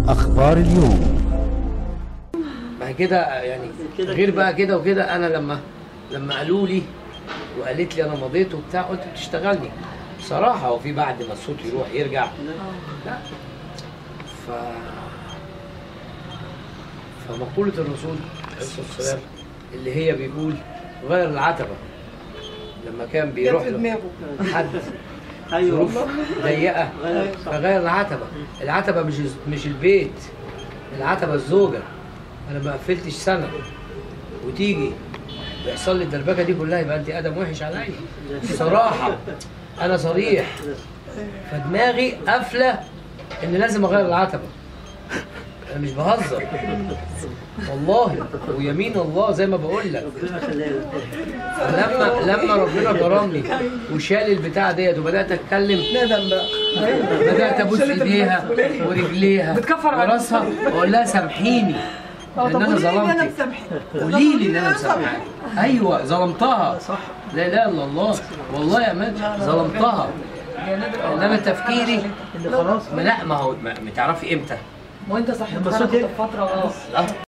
أخبار اليوم ما هي كده يعني غير بقى كده وكده انا لما لما قالوا لي وقالت لي انا مضيت وبتاع قلت بتشتغلني بصراحه هو في بعد ما الصوت يروح يرجع لا ف فمقولة الرسول عليه الصلاة والسلام اللي هي بيقول غير العتبة لما كان بيروح في له دماغه حد ايوه ظروف ضيقة فغير العتبة العتبة مش مش البيت العتبة الزوجة أنا ما قفلتش سنة وتيجي ويحصل لي الدربكة دي كلها يبقى أنت آدم وحش عليا بصراحة أنا صريح فدماغي قافلة إن لازم أغير العتبة أنا مش بهزر والله ويمين الله زي ما بقول لك ربنا يخليها لما لما ربنا كرمني وشال البتاع ديت وبدات اتكلم ندم بقى بدات ابوس ايديها ورجليها بتكفر عليك. وراسها واقول لها سامحيني اه لان طب انا قولي لي انا ظلمتك مسامحك قولي لي ان انا مسامحاك ايوه ظلمتها صح لا اله الا الله والله يا مان ظلمتها ان انا تفكيري اللي خلاص ما لا ما هو ما ما تعرفي امتى وانت صح لما اتخرجت الصوت في فتره اه اه